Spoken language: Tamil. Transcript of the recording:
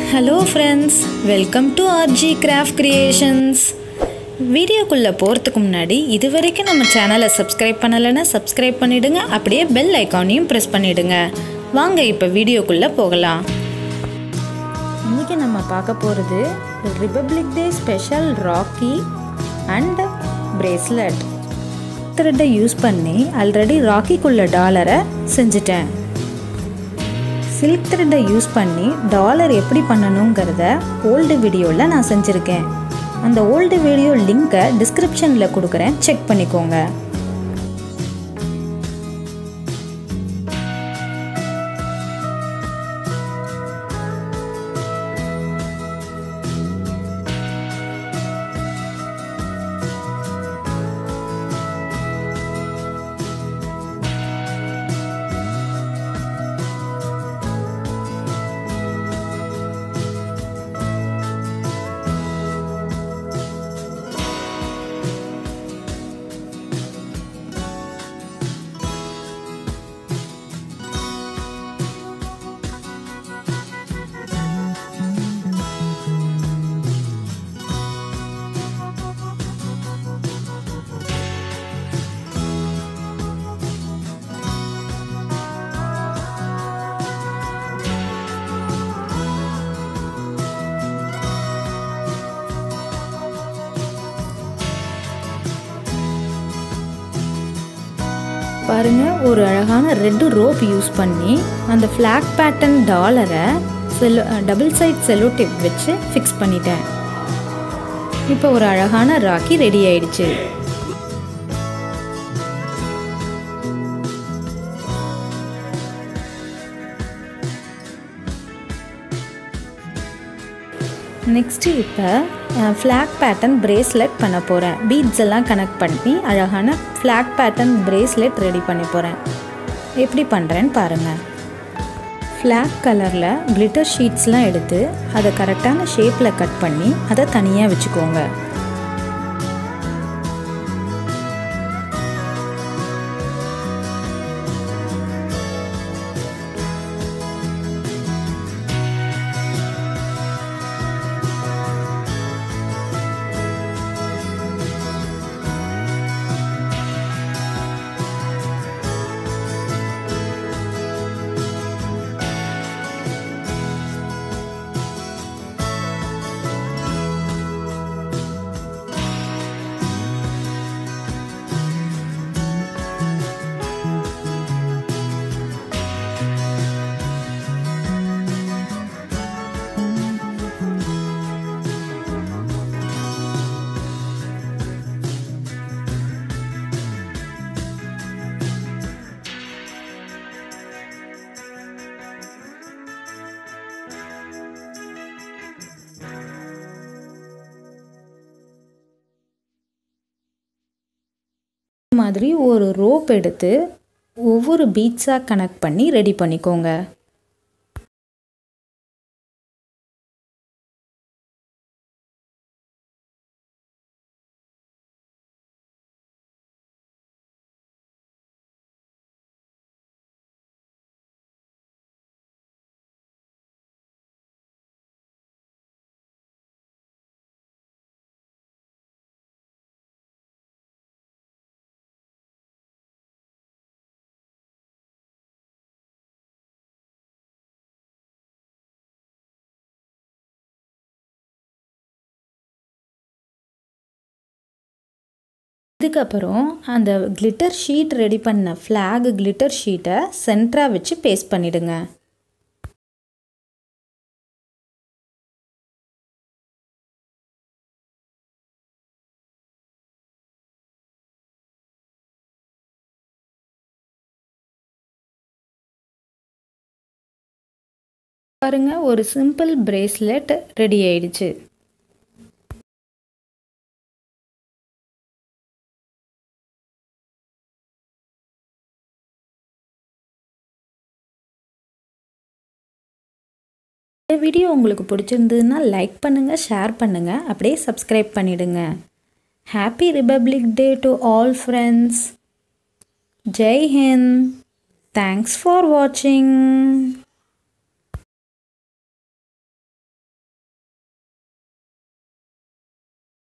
hello friends welcome to RG craft creations வீடியோக்குள்ளே போகிறதுக்கு முன்னாடி இது வரைக்கும் நம்ம சேனலை சப்ஸ்கிரைப் பண்ணலைன்னா சப்ஸ்கிரைப் பண்ணிவிடுங்க அப்படியே பெல் ஐக்கானையும் ப்ரெஸ் பண்ணிவிடுங்க வாங்க இப்போ வீடியோக்குள்ளே போகலாம் இன்றைக்கி நம்ம பார்க்க போகிறது republic day special rakhi and bracelet த்ரெட்டை யூஸ் பண்ணி ஆல்ரெடி ராக்கிக்குள்ள டாலரை செஞ்சுட்டேன் சில்க் த்ரெட்டை யூஸ் பண்ணி டாலர் எப்படி பண்ணணுங்கிறத ஓல்டு வீடியோவில் நான் செஞ்சுருக்கேன் அந்த ஓல்டு வீடியோ லிங்க்கை டிஸ்கிரிப்ஷனில் கொடுக்குறேன் செக் பண்ணிக்கோங்க பாருங்க ஒரு அழகான ரெட்டு ரோப் யூஸ் பண்ணி அந்த ஃப்ளாக் பேட்டர்ன் டாலரை cello double side cello tip வச்சு ஃபிக்ஸ் பண்ணிட்டேன் இப்போ ஒரு அழகான ராக்கி ரெடி ஆயிடுச்சு நெக்ஸ்ட்டு இப்போ ஃப்ளாக் பேட்டர்ன் பிரேஸ்லெட் பண்ண போகிறேன் பீட்ஸ் எல்லாம் கனெக்ட் பண்ணி அழகான ஃப்ளாக் பேட்டர்ன் பிரேஸ்லெட் ரெடி பண்ண போகிறேன் எப்படி பண்ணுறேன்னு பாருங்கள் ஃப்ளாக் கலரில் கிளிட்டர் ஷீட்ஸ்லாம் எடுத்து அதை கரெக்டான ஷேப்பில் கட் பண்ணி அதை தனியாக வச்சுக்கோங்க மாதிரி ஒரு ரோப் எடுத்து ஒவ்வொரு பீட்ஸாக கனெக்ட் பண்ணி ரெடி பண்ணிக்கோங்க இதுக்கப்புறம் அந்த கிளிட்டர் ஷீட் ரெடி பண்ண ஃப்ளாக் கிளிட்டர் ஷீட்டை சென்டராக வச்சு பேஸ்ட் பண்ணிடுங்க பாருங்க ஒரு சிம்பிள் பிரேஸ்லெட் ரெடி ஆயிடுச்சு இந்த வீடியோ உங்களுக்கு பிடிச்சிருந்ததுன்னா லைக் பண்ணுங்கள் ஷேர் பண்ணுங்கள் அப்படியே சப்ஸ்கிரைப் பண்ணிடுங்க happy republic day to all friends Jai Hind thanks for வாட்சிங்